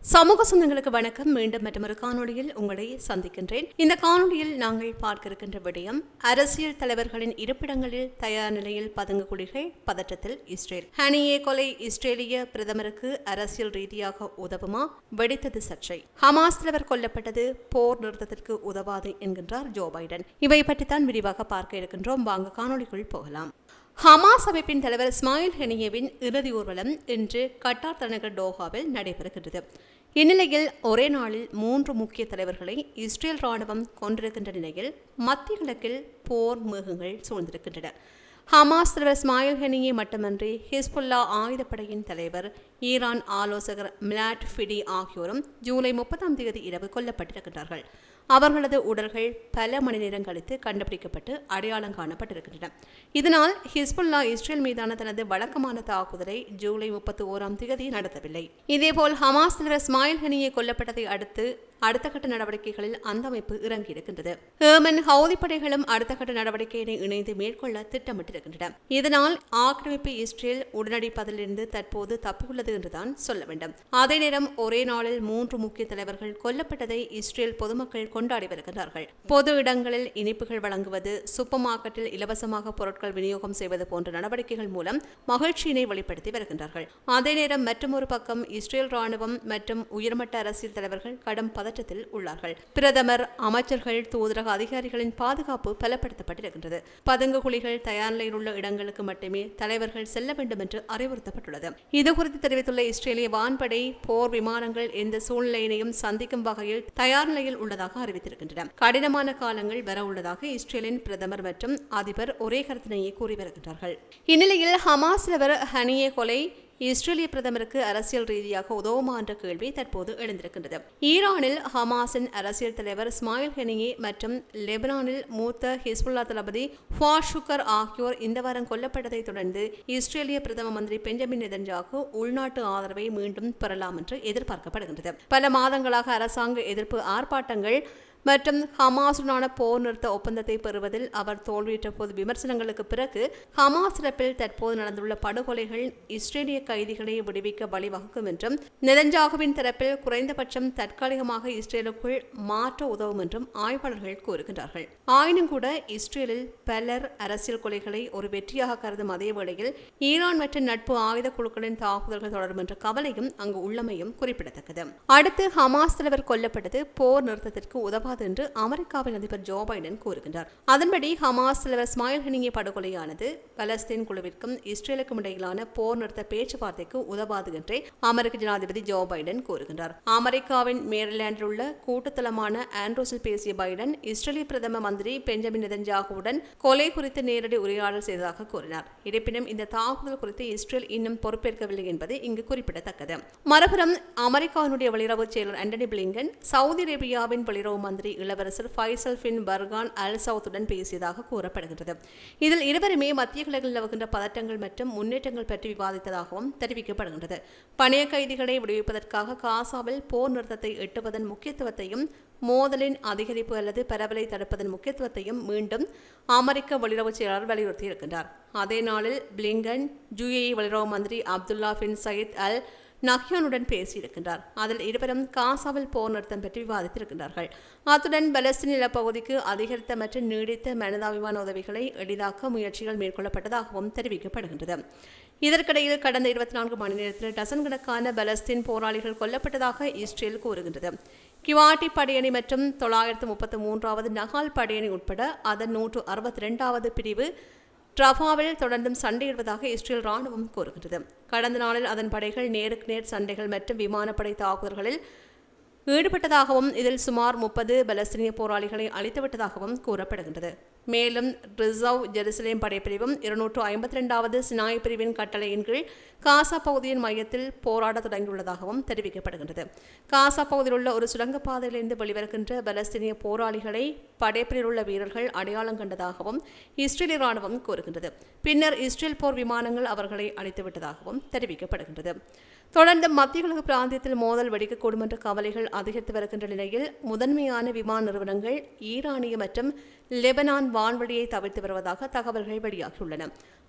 சமூக சொந்தங்களுக்கு வணக்கம் மீண்டும் மற்றொரு காணொளியில் உங்களை சந்திக்கின்றேன் இந்த காணொளியில் நாங்கள் பார்க்க இருக்கின்ற விடயம் அரசியல் தலைவர்களின் இருப்பிடங்களில் தயார் நிலையில் பதுங்கு குழிகள் பதற்றத்தில் இஸ்ரேல் ஹனியே கொலை இஸ்ரேலிய பிரதமருக்கு அரசியல் ரீதியாக உதவுமா வெடித்தது சர்ச்சை ஹமாஸ் தலைவர் கொல்லப்பட்டது போர் நிறுத்தத்திற்கு உதவாது என்கின்றார் ஜோ பைடன் இவை பற்றித்தான் விரிவாக பார்க்க இருக்கின்றோம் வாங்க காணொளிக்குள் போகலாம் ஹமாஸ் அமைப்பின் தலைவர் இஸ்மாயில் ஹெனியேவின் இறுதி ஊர்வலம் இன்று கட்டார் தலைநகர் டோஹாவில் நடைபெறுகின்றது இந்நிலையில் ஒரே நாளில் மூன்று முக்கிய தலைவர்களை இஸ்ரேல் ராணுவம் கொண்டிருக்கின்ற நிலையில் மத்திய கிழக்கில் போர் மேகங்கள் சூழ்ந்திருக்கின்றன ஹமாஸ் தலைவர் இஸ்மாயில் ஹெனியே மட்டுமன்றி ஹிஸ்புல்லா ஆயுதப்படையின் தலைவர் ஈரான் ஆலோசகர் மிலாட் ஃபிடி ஆகியோரும் ஜூலை முப்பதாம் தேதி இரவு கொல்லப்பட்டிருக்கின்றார்கள் அவர்களது உடல்கள் பல மணி நேரம் கழித்து கண்டுபிடிக்கப்பட்டு அடையாளம் காணப்பட்டிருக்கின்றன இதனால் ஹிஸ்புல்லா இஸ்ரேல் மீதான தனது வழக்கமான தாக்குதலை ஜூலை முப்பத்தி ஓராம் தேதி நடத்தவில்லை இதேபோல் ஹமாஸ் தலைவர் இஸ்மாயில் ஹனியை கொல்லப்பட்டதை அடுத்து அடுத்த கட்ட நடவடிக்கைகளில் அந்த அமைப்பு இறங்கியிருக்கின்றது ஏமன் ஹவுதி படைகளும் அடுத்த கட்ட நடவடிக்கையினை இணைந்து மேற்கொள்ள திட்டமிட்டிருக்கின்றன இதனால் ஆக்கிரமிப்பு இஸ்ரேல் உடனடி பதிலிருந்து தற்போது தப்பியுள்ளது என்றுதான் சொல்ல வேண்டும் அதே நேரம் ஒரே நாளில் மூன்று முக்கிய தலைவர்கள் கொல்லப்பட்டதை இஸ்ரேல் பொதுமக்கள் கொண்டாடி வருகின்றார்கள் பொது இடங்களில் இனிப்புகள் வழங்குவது சூப்பர் மார்க்கெட்டில் இலவசமாக பொருட்கள் விநியோகம் செய்வது போன்ற நடவடிக்கைகள் மூலம் மகிழ்ச்சியினை வெளிப்படுத்தி வருகின்றார்கள் அதே நேரம் மற்றொரு பக்கம் இஸ்ரேல் ராணுவம் மற்றும் உயர்மட்ட அரசியல் தலைவர்கள் கடும் பதற்றத்தில் உள்ளார்கள் பிரதமர் அமைச்சர்கள் தூதரக அதிகாரிகளின் பாதுகாப்பு பலப்படுத்தப்பட்டிருக்கின்றது பதுங்கு குழிகள் தயார் நிலையில் உள்ள இடங்களுக்கு மட்டுமே தலைவர்கள் செல்ல வேண்டும் என்று அறிவுறுத்தப்பட்டுள்ளது இதுகுறித்து தெரிவித்துள்ள இஸ்ரேலிய வான்படை போர் விமானங்கள் எந்த சூழ்நிலையினையும் சந்திக்கும் வகையில் தயார் நிலையில் உள்ளதாக அறிவித்திருக்கின்றன கடினமான காலங்கள் வர உள்ளதாக இஸ்ரேலின் பிரதமர் மற்றும் அதிபர் ஒரே கருத்தினையே கூறி வருகின்றார்கள் இந்நிலையில் ஹமாஸ் தலைவர் ஹனியே கொலை இஸ்ரேலிய பிரதமருக்கு அரசியல் ரீதியாக உதவுமா என்ற கேள்வி தற்போது எழுந்திருக்கின்றது ஈரானில் ஹமாஸின் அரசியல் தலைவர் இஸ்மாயில் ஹெனியே மற்றும் லெபனானில் மூத்த ஹிஸ்புல்லா தளபதி ஃபாஷுக்கர் ஆகியோர் இந்த வாரம் கொல்லப்பட்டதை தொடர்ந்து இஸ்ரேலிய பிரதம மந்திரி பெஞ்சமின் நெதன்ஜாகு உள்நாட்டு ஆதரவை மீண்டும் பெறலாம் என்று எதிர்பார்க்கப்படுகின்றது பல மாதங்களாக அரசாங்க எதிர்ப்பு ஆர்ப்பாட்டங்கள் மற்றும் ஹமாஸுடனான போர் நிறுத்த ஒப்பந்தத்தை பெறுவதில் அவர் தோல்வியுற்ற போது விமர்சனங்களுக்கு பிறகு ஹமாஸ் தரப்பில் தற்போது நடந்துள்ள படுகொலைகள் இஸ்ரேலிய கைதிகளை விடுவிக்க வழிவகுக்கும் என்றும் நெதஞ்சாகுவின் தரப்பில் குறைந்தபட்சம் தற்காலிகமாக இஸ்ரேலுக்குள் மாற்ற உதவும் என்றும் ஆய்வாளர்கள் கூறுகின்றார்கள் ஆயினும் கூட இஸ்ரேலில் பலர் அரசியல் கொலைகளை ஒரு வெற்றியாக கருதும் அதே வேளையில் ஈரான் மற்றும் நட்பு ஆயுத குழுக்களின் தாக்குதல்கள் தொடரும் என்ற கவலையும் அங்கு உள்ளமையும் குறிப்பிடத்தக்கது அடுத்து ஹமாஸ் தலைவர் கொல்லப்பட்டது போர் நிறுத்தத்திற்கு உதவ ஆகாது என்று அமெரிக்காவின் அதிபர் ஜோ பைடன் கூறுகின்றார் அதன்படி ஹமாஸ் தலைவர் ஸ்மாயில் ஹனிங்கே படுகொலையானது பலஸ்தீன் குழுவிற்கும் இஸ்ரேலுக்கும் இடையிலான போர் நிறுத்த பேச்சுவார்த்தைக்கு உதவாது என்றே அமெரிக்க ஜனாதிபதி ஜோ பைடன் கூறுகின்றார் அமெரிக்காவின் மேரிலாண்டில் உள்ள கூட்டுத்தலமான ஆண்ட்ரோஸில் பேசிய பைடன் இஸ்ரேலிய பிரதம மந்திரி பெஞ்சமின் நெதன்ஜாகுவுடன் கொலை குறித்து நேரடி உரையாடல் செய்ததாக கூறினார் இருப்பினும் இந்த தாக்குதல் குறித்து இஸ்ரேல் இன்னும் பொறுப்பேற்கவில்லை என்பது இங்கு குறிப்பிடத்தக்கது மறுபுறம் அமெரிக்காவினுடைய வெளியுறவு செயலர் ஆண்டனி பிளிங்கன் சவுதி அரேபியாவின் வெளியுறவு மந்திரி மந்திரி இளவரசர் ஃபைசல் பின் பர்கான் அல் சவுத்துடன் பேசியதாக கூறப்படுகிறது இதில் இருவருமே மத்திய கிழக்கில் நிலவுகின்ற பதட்டங்கள் மற்றும் முன்னேற்றங்கள் பற்றி விவாதித்ததாகவும் தெரிவிக்கப்படுகின்றது பணைய கைதிகளை விடுவிப்பதற்காக காசாவில் போர் நிறுத்தத்தை எட்டுவதன் முக்கியத்துவத்தையும் மோதலின் அதிகரிப்பு அல்லது பரவலை தடுப்பதன் முக்கியத்துவத்தையும் மீண்டும் அமெரிக்க வெளியுறவு செயலாளர் வலியுறுத்தியிருக்கின்றார் அதே நாளில் பிளிங்கன் யுஏஇ வெளியுறவு மந்திரி அப்துல்லா பின் சயித் அல் நஹ்யானுடன் பேசியிருக்கின்றார் அதில் இருவரும் காசாவில் போர் நிறுத்தம் பற்றி விவாதித்திருக்கின்றார்கள் அத்துடன் பலஸ்தீன் நிலப்பகுதிக்கு அதிகரித்த மற்றும் நீடித்த மனிதாபிமான உதவிகளை எளிதாக்க முயற்சிகள் மேற்கொள்ளப்பட்டதாகவும் தெரிவிக்கப்படுகின்றது இதற்கிடையில் கடந்த இருபத்தி நான்கு மணி நேரத்தில் டசன் கணக்கான பலஸ்தீன் போராளிகள் கொல்லப்பட்டதாக இஸ்ரேல் கூறுகின்றது கிவாட்டி படையணி மற்றும் தொள்ளாயிரத்து முப்பத்தி மூன்றாவது நகால் படையணி உட்பட அதன் நூற்று அறுபத்தி ரெண்டாவது பிரிவு ரஃபாவில் தொடர்ந்தும் சண்டையிடுவதாக இஸ்ரேல் ராணுவம் கூறுகிறது கடந்த நாளில் அதன் படைகள் நேருக்கு நேர் சண்டைகள் மற்றும் விமானப்படை தாக்குதல்களில் ஈடுபட்டதாகவும் இதில் சுமார் முப்பது பலஸ்தீனிய போராளிகளை அழித்துவிட்டதாகவும் கூறப்படுகின்றது மேலும் ரிசர்வ் ஜெருசலேம் படைப்பிரிவும் இருநூற்று ஐம்பத்தி ரெண்டாவது சினாய் பிரிவின் கட்டளையின் கீழ் காசா பகுதியின் மையத்தில் போராட தொடங்கியுள்ளதாகவும் தெரிவிக்கப்படுகின்றது காசா பகுதியில் உள்ள ஒரு சுரங்கப்பாதையிலிருந்து வெளிவருகின்ற பலஸ்தீனிய போராளிகளை படைப்பிரிவில் உள்ள வீரர்கள் அடையாளம் கண்டதாகவும் இஸ்ரேலிய ராணுவம் கூறுகின்றது பின்னர் இஸ்ரேல் போர் விமானங்கள் அவர்களை அழித்துவிட்டதாகவும் தெரிவிக்கப்படுகின்றது தொடர்ந்து மத்திய கிழக்கு பிராந்தியத்தில் மோதல் வெடிக்கக்கூடும் என்ற கவலைகள் அதிகரித்து வருகின்ற நிலையில் முதன்மையான விமான நிறுவனங்கள் ஈரானிய மற்றும் லெபனான் வான்வழியை தவிர்த்து வருவதாக தகவல்கள் வெளியாகியுள்ளன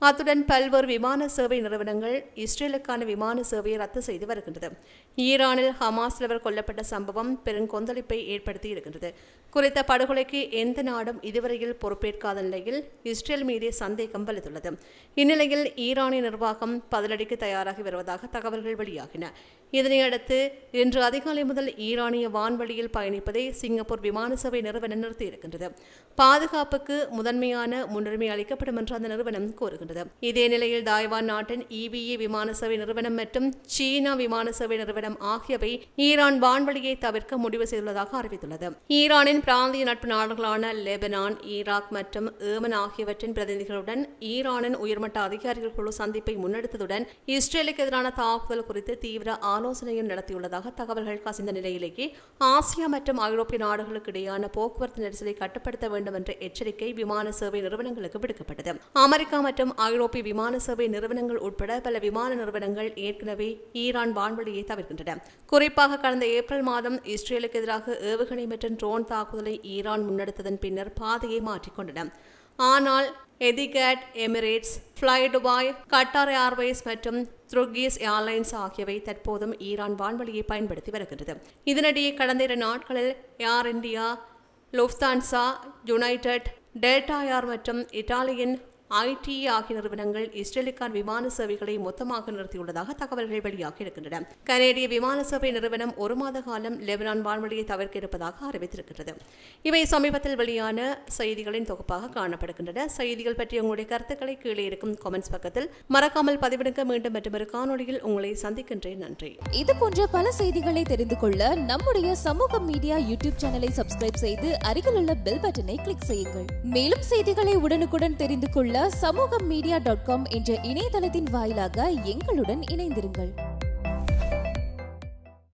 அத்துடன் பல்வேறு விமான சேவை நிறுவனங்கள் இஸ்ரேலுக்கான விமான சேவையை ரத்து செய்து வருகின்றது ஈரானில் ஹமாஸ் தலைவர் கொல்லப்பட்ட சம்பவம் பெருங்கொந்தளிப்பை ஏற்படுத்தி இருக்கின்றது குறித்த படுகொலைக்கு எந்த நாடும் இதுவரையில் பொறுப்பேற்காத நிலையில் இஸ்ரேல் மீதே சந்தேகம் வலுத்துள்ளது இந்நிலையில் ஈரானிய நிர்வாகம் பதிலடிக்கு தயாராகி வருவதாக தகவல்கள் வெளியாகின இதனையடுத்து இன்று அதிகாலை முதல் ஈரானிய வான்வழியில் பயணிப்பதை சிங்கப்பூர் விமான சேவை நிறுவனம் நிறுத்தியிருக்கின்றது பாதுகாப்புக்கு முதன்மையான முன்னுரிமை அளிக்கப்படும் என்று அந்த நிறுவனம் கூறுகின்றது இதே நிலையில் தாய்வான் நாட்டின் இபிஏ விமான சேவை நிறுவனம் மற்றும் சீனா விமான சேவை நிறுவனம் ஆகியவை ஈரான் வான்வழியை தவிர்க்க முடிவு செய்துள்ளதாக அறிவித்துள்ளது ஈரானின் பிராந்திய நட்பு நாடுகளான லெபனான் ஈராக் மற்றும் ஏமன் ஆகியவற்றின் பிரதிநிதிகளுடன் ஈரானின் உயர்மட்ட அதிகாரிகள் குழு சந்திப்பை முன்னெடுத்ததுடன் இஸ்ரேலுக்கு எதிரான தாக்குதல் குறித்து தீவிர ஆலோசனையும் நடத்தியுள்ளதாக தகவல்கள் கசிந்த நிலையிலேயே ஆசியா மற்றும் ஐரோப்பிய நாடுகளுக்கு இடையான போக்குவரத்து நெரிசலை கட்டுப்படுத்த வேண்டும் என்ற எச்சரிக்கை விமான சேவை நிறுவனங்களுக்கு விடுக்கப்பட்டது அமெரிக்கா மற்றும் ஐரோப்பிய விமான சேவை நிறுவனங்கள் உட்பட பல விமான நிறுவனங்கள் ஏற்கனவே ஈரான் வான்வழியை தவிர்க்கின்றன குறிப்பாக கடந்த ஏப்ரல் மாதம் இஸ்ரேலுக்கு எதிராக ஏவுகணை மற்றும் ட்ரோன் தாக்குதலை ஈரான் முன்னெடுத்ததன் பின்னர் பாதையை மாற்றிக்கொண்டன ஆனால் எதிகேட் Emirates fly Dubai Qatar Airways மற்றும் துருகீஸ் ஏர்லைன்ஸ் ஆகியவை தற்போதும் ஈரான் வான்வழியை பயன்படுத்தி வருகின்றது இதனிடையே கடந்த இரு நாட்களில் Air India Lufthansa United Delta Air மற்றும் இத்தாலியன் ஐடி ஆகிய நிறுவனங்கள் இஸ்ரேலுக்கான விமான சேவைகளை மொத்தமாக நிறுத்தியுள்ளதாக தகவல்கள் வெளியாகி இருக்கின்றன கனேடிய விமான சேவை நிறுவனம் ஒரு மாத காலம் லெபனான் வான்வழியை தவிர்க்க இருப்பதாக அறிவித்திருக்கிறது இவை சமீபத்தில் வெளியான செய்திகளின் தொகுப்பாக காணப்படுகின்றன செய்திகள் பற்றிய உங்களுடைய கருத்துக்களை கீழே இருக்கும் கமெண்ட்ஸ் பக்கத்தில் மறக்காமல் பதிவிடுங்க மீண்டும் மற்றொரு காணொலியில் உங்களை சந்திக்கின்றேன் நன்றி இது போன்ற பல செய்திகளை தெரிந்து கொள்ள நம்முடைய சமூக மீடியா யூடியூப் சேனலை சப்ஸ்கிரைப் செய்து அருகில் உள்ள பெல் பட்டனை கிளிக் செய்யுங்கள் மேலும் செய்திகளை உடனுக்குடன் தெரிந்து கொள்ள சமூக மீடியா டாட் காம் என்ற இணையதளத்தின் வாயிலாக எங்களுடன் இணைந்திருங்கள்